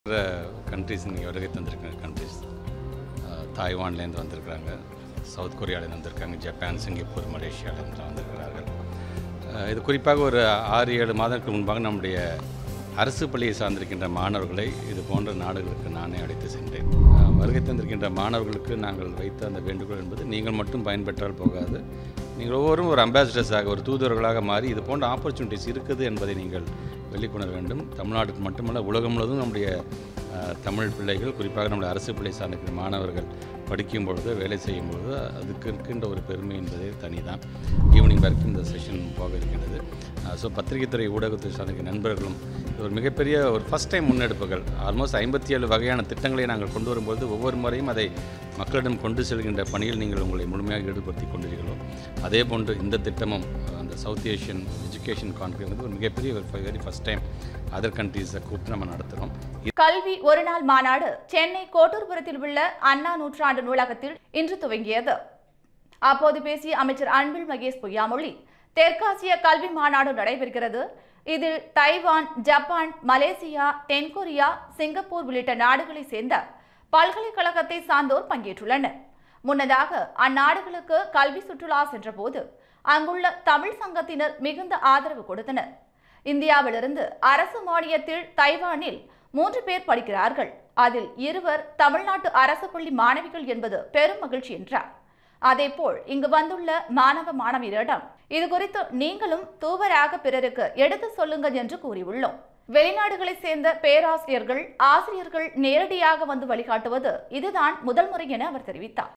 countries இங்கே வருகை தந்திருக்கிற கண்ட்ரிஸ் தாய்வான்லேருந்து வந்திருக்கிறாங்க சவுத் கொரியாவிலேருந்து வந்திருக்காங்க ஜப்பான் சிங்கப்பூர் மலேசியாவிலேருந்து வந்திருக்கிறார்கள் அஹ், இது குறிப்பாக ஒரு ஆறு ஏழு மாதங்களுக்கு முன்பாக நம்முடைய அரசு பள்ளியை சார்ந்திருக்கின்ற மாணவர்களை இது போன்ற நாடுகளுக்கு நானே அழைத்து சென்றேன் அஹ், வருகை தந்திருக்கின்ற மாணவர்களுக்கு நாங்கள் வைத்த அந்த வேண்டுகோள் என்பது நீங்கள் மட்டும் பயன்பெற்றால் போகாது நீங்கள் ஒவ்வொருவரும் ஒரு அம்பாசிடர்ஸாக ஒரு தூதுவர்களாக மாறி இது போன்ற ஆப்பர்ச்சுனிட்டிஸ் இருக்குது என்பதை நீங்கள் வெளிக்கொணர வேண்டும் தமிழ்நாட்டுக்கு மட்டுமல்ல உலகம் முழுவதும் நம்முடைய அஹ், தமிழ் பிள்ளைகள் குறிப்பாக நம்முடைய அரசு பள்ளி சார்ந்திருக்கிற மாணவர்கள் படிக்கும் பொழுது வேலை செய்யும் பொழுது அதுக்கு இருக்கின்ற ஒரு பெருமை என்பதே தனிதான் ஈவினிங் வரைக்கும் இந்த செஷன் போக இருக்கின்றது ஸோ பத்திரிகைத்துறை ஊடகத்துறை சார்ந்த நண்பர்களும் இது ஒரு மிகப்பெரிய ஒரு ஃபஸ்ட் டைம் முன்னெடுப்புகள் ஆல்மோஸ்ட் ஐம்பத்தி ஏழு வகையான திட்டங்களை நாங்கள் கொண்டு வரும்போது ஒவ்வொரு முறையும் அதை மக்களிடம் கொண்டு செல்கின்ற பணியில் நீங்கள் உங்களை முழுமையாக ஈடுபடுத்தி கொண்டிருக்கிறோம் அதே போன்று இந்த திட்டமும் அஹ், அந்த சவுத் ஏஷியன் எஜுகேஷன் கான்ஃபரன்ஸ் வந்து ஒரு மிகப்பெரிய ஒரு வெரி ஃபஸ்ட் டைம் அதர் கண்ட்ரீஸை கூப்பிட்டு நம்ம நடத்துகிறோம் கல்வி ஒருநாள் மாநாடு சென்னை கோட்டூர்புரத்தில் உள்ள அண்ணா நூற்றாண்டு நூலகத்தில் இன்று துவங்கியது அப்போது பேசிய அமைச்சர் அன்பில் மகேஷ் பொய்யாமொழி தெற்காசிய கல்வி மாநாடு நடைபெறுகிறது இதில் தைவான் ஜப்பான் மலேசியா தென்கொரியா சிங்கப்பூர் உள்ளிட்ட நாடுகளை சேர்ந்த பல்கலைக்கழகத்தை சார்ந்தோர் பங்கேற்றுள்ளனர் முன்னதாக அந்நாடுகளுக்கு கல்வி சுற்றுலா சென்றபோது அங்குள்ள தமிழ் சங்கத்தினர் மிகுந்த ஆதரவு கொடுத்தனர் இந்தியாவிலிருந்து அரசு மானியத்தில் தைவானில் மூன்று பேர் படிக்கிறார்கள் அதில் இருவர் தமிழ்நாட்டு அரசு பள்ளி மாணவிகள் என்பது பெரும் மகிழ்ச்சி என்றார் அதேபோல் இங்கு வந்துள்ள மாணவ மாணவியரிடம் இது குறித்து நீங்களும் தூவராக பிறருக்கு எடுத்து சொல்லுங்கள் என்று கூறியுள்ளோம் வெளிநாடுகளைச் சேர்ந்த பேராசிரியர்கள் ஆசிரியர்கள் நேரடியாக வந்து வழிகாட்டுவது இதுதான் முதல் முறை என அவர் தெரிவித்தார்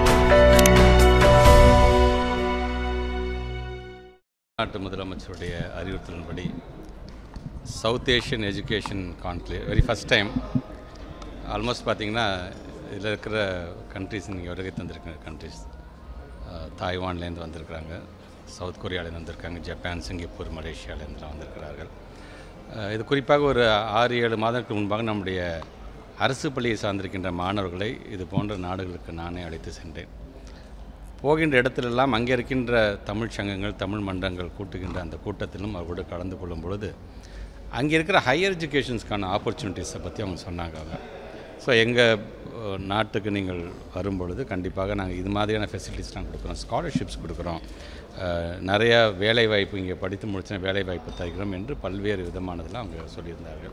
நாட்டு முதலமைச்சருடைய அறிவுறுத்தலின்படி south Asian education conclave very first time almost பார்த்தீங்கன்னா இதில் இருக்கிற கண்ட்ரிஸ் இங்கே வருகை தந்திருக்கிற கண்ட்ரிஸ் தாய்வான்லேருந்து வந்திருக்கிறாங்க சவுத் கொரியாவிலேருந்து வந்திருக்காங்க ஜப்பான் சிங்கப்பூர் மலேசியாவிலேருந்து வந்திருக்கிறார்கள் அஹ், இது குறிப்பாக ஒரு ஆறு ஏழு மாதங்களுக்கு முன்பாக நம்முடைய அரசு பள்ளியை சார்ந்திருக்கின்ற மாணவர்களை இது போன்ற நாடுகளுக்கு நானே அழைத்து சென்றேன் போகின்ற இடத்திலெல்லாம் அங்கே இருக்கின்ற தமிழ் சங்கங்கள் தமிழ் மன்றங்கள் கூட்டுகின்ற அந்த கூட்டத்திலும் அவரோடு கலந்து கொள்ளும் பொழுது அங்கே இருக்கிற ஹையர் எஜுகேஷன்ஸ்க்கான ஆப்பர்ச்சுனிட்டிஸை பற்றி அவங்க சொன்னாங்க அவங்க ஸோ எங்கள் நாட்டுக்கு நீங்கள் வரும்பொழுது கண்டிப்பாக நாங்கள் இது மாதிரியான ஃபெசிலிட்டிஸ்லாம் கொடுக்குறோம் ஸ்காலர்ஷிப்ஸ் கொடுக்குறோம் அஹ், நிறைய வேலை வாய்ப்பு இங்கே படித்து முடிச்ச வேலை வாய்ப்பு தருகிறோம் என்று பல்வேறு விதமானதெல்லாம் அவங்க சொல்லியிருந்தார்கள்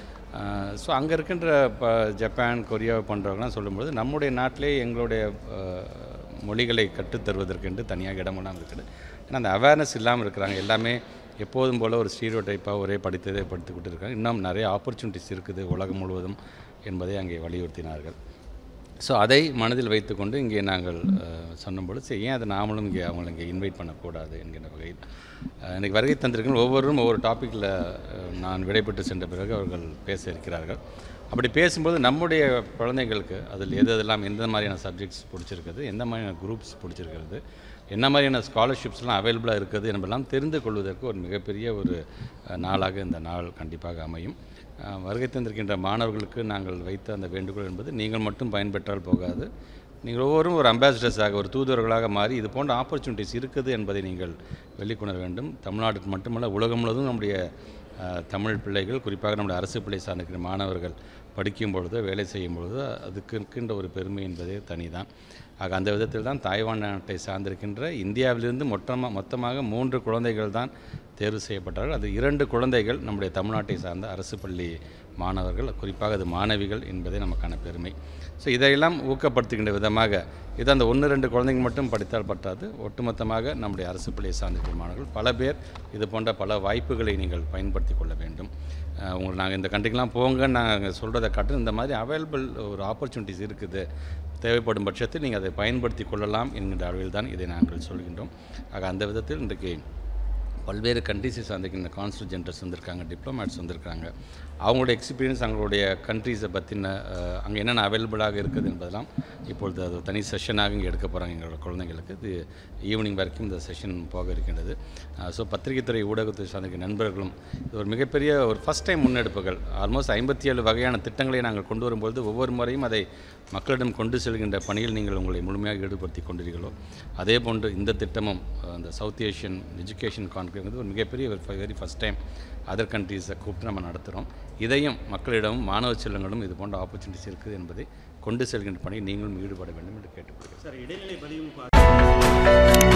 ஸோ அங்கே இருக்கின்ற இப்போ ஜப்பான் கொரியா போன்றவங்களாம் சொல்லும்பொழுது நம்முடைய நாட்டிலே எங்களுடைய அஹ், மொழிகளை கற்றுத்தருவதற்கென்று தனியாக இடமெல்லாம் இருக்குது ஏன்னா அந்த அவேர்னஸ் இல்லாமல் இருக்கிறாங்க எல்லாமே எப்போதும் போல் ஒரு ஸ்டீரியோ டைப்பாக ஒரே படித்ததே படித்துக்கிட்டு இருக்காங்க இன்னும் நிறைய ஆப்பர்ச்சுனிட்டிஸ் இருக்குது உலகம் முழுவதும் என்பதை அங்கே வலியுறுத்தினார்கள் ஸோ அதை மனதில் வைத்துக்கொண்டு இங்கே நாங்கள் அஹ், சொன்னபொழுது சரி ஏன் அதை நாமளும் இங்கே அவங்களை இங்கே இன்வைட் பண்ணக்கூடாது என்கின்ற வகையில் அஹ், எனக்கு வருகை தந்திருக்கிற ஒவ்வொருவரும் ஒவ்வொரு டாப்பிக்கில் நான் விடைபெற்று சென்ற பிறகு அவர்கள் பேச இருக்கிறார்கள் அப்படி பேசும்போது நம்முடைய குழந்தைங்களுக்கு அதில் எது எதெல்லாம் எந்த மாதிரியான சப்ஜெக்ட்ஸ் பிடிச்சிருக்குது எந்த மாதிரியான குரூப்ஸ் பிடிச்சிருக்கிறது என்ன மாதிரியான ஸ்காலர்ஷிப்ஸ்லாம் அவைலபிளாக இருக்குது என்பதெல்லாம் தெரிந்து கொள்வதற்கு ஒரு மிகப்பெரிய ஒரு அஹ், நாளாக இந்த நாள் கண்டிப்பாக அமையும் அஹ், வருகை தந்திருக்கின்ற மாணவர்களுக்கு நாங்கள் வைத்த அந்த வேண்டுகோள் என்பது நீங்கள் மட்டும் பயன்பெற்றால் போகாது நீங்கள் ஒவ்வொருவரும் ஒரு அம்பாசிடர்ஸாக ஒரு தூதுவர்களாக மாறி இது போன்ற ஆப்பர்ச்சுனிட்டிஸ் இருக்குது என்பதை நீங்கள் வெளிக்கொணர வேண்டும் தமிழ்நாட்டுக்கு மட்டுமல்ல உலகம் முழுவதும் நம்முடைய அஹ், தமிழ் பிள்ளைகள் குறிப்பாக நம்முடைய அரசு பள்ளி சார்ந்திருக்கிற மாணவர்கள் படிக்கும் பொழுது வேலை செய்யும் பொழுது அதுக்கு இருக்கின்ற ஒரு பெருமை என்பதே தனிதான் ஆக அந்த விதத்தில் தான் தாய்வான் நாட்டை சார்ந்திருக்கின்ற இந்தியாவிலிருந்து மொத்தமாக மொத்தமாக மூன்று குழந்தைகள் தான் தேர்வு செய்யப்பட்டார்கள் அது இரண்டு குழந்தைகள் நம்முடைய தமிழ்நாட்டை சார்ந்த அரசு பள்ளி மாணவர்கள் குறிப்பாக அது மாணவிகள் என்பதே நமக்கான பெருமை ஸோ இதையெல்லாம் ஊக்கப்படுத்துகின்ற விதமாக இது அந்த ஒன்று ரெண்டு குழந்தைங்க மட்டும் படித்தால் பற்றாது ஒட்டுமொத்தமாக நம்முடைய அரசு பள்ளியை சார்ந்திருக்கிற மாணவர்கள் பல பேர் இது போன்ற பல வாய்ப்புகளை நீங்கள் பயன்படுத்தி கொள்ள வேண்டும் அஹ் உங்களை நாங்கள் இந்த கண்ட்ரிக்கெலாம் போங்கன்னு நாங்கள் சொல்கிறத காட்டு இந்த மாதிரி அவைலபிள் ஒரு ஆப்பர்ச்சுனிட்டிஸ் இருக்குது தேவைப்படும் பட்சத்தில் நீங்கள் அதை பயன்படுத்தி கொள்ளலாம் என்கின்ற அளவில் தான் இதை நாங்கள் சொல்கின்றோம் ஆக அந்த விதத்தில் இன்றைக்கு பல்வேறு கண்ட்ரிஸை சார்ந்திருக்கின்ற கான்சுல் ஜென்டர்ஸ் வந்திருக்காங்க டிப்ளமேட்ஸ் வந்திருக்காங்க அவங்களோட எக்ஸ்பீரியன்ஸ் அவங்களுடைய கண்ட்ரீஸை பற்றின அஹ், அங்கே என்னென்ன அவைலபிளாக இருக்குது என்பதெல்லாம் இப்பொழுது அது ஒரு தனி செஷனாக இங்கே எடுக்க போகிறாங்க எங்களோட குழந்தைங்களுக்கு இது ஈவினிங் வரைக்கும் இந்த செஷன் போக இருக்கின்றது ஸோ பத்திரிகைத்துறை ஊடகத்துறை சார்ந்த நண்பர்களும் இது ஒரு மிகப்பெரிய ஒரு ஃபஸ்ட் டைம் முன்னெடுப்புகள் ஆல்மோஸ்ட் ஐம்பத்தி ஏழு வகையான திட்டங்களை நாங்கள் கொண்டு வரும்பொழுது ஒவ்வொரு முறையும் அதை மக்களிடம் கொண்டு செல்கின்ற பணியில் நீங்கள் உங்களை முழுமையாக ஈடுபடுத்தி கொண்டிருக்கிறீர்களோ அதே போன்று இந்த திட்டமும் அஹ், இந்த சவுத் ஏஷியன் எஜுகேஷன் கான்க்ளேவ் வந்து ஒரு மிகப்பெரிய வெரி ஃபஸ்ட் டைம் அதர் கண்ட்ரீஸை கூப்பிட்டு நம்ம நடத்துகிறோம் இதையும் மக்களிடம் மாணவ செல்வங்களும் இது போன்ற ஆப்பர்ச்சுனிட்டிஸ் இருக்குது என்பதை கொண்டு செல்கின்ற பணியில் நீங்களும் ஈடுபட வேண்டும் என்று கேட்டுக்கொள்கிறேன் சார் இடைநிலை பதிவு பா-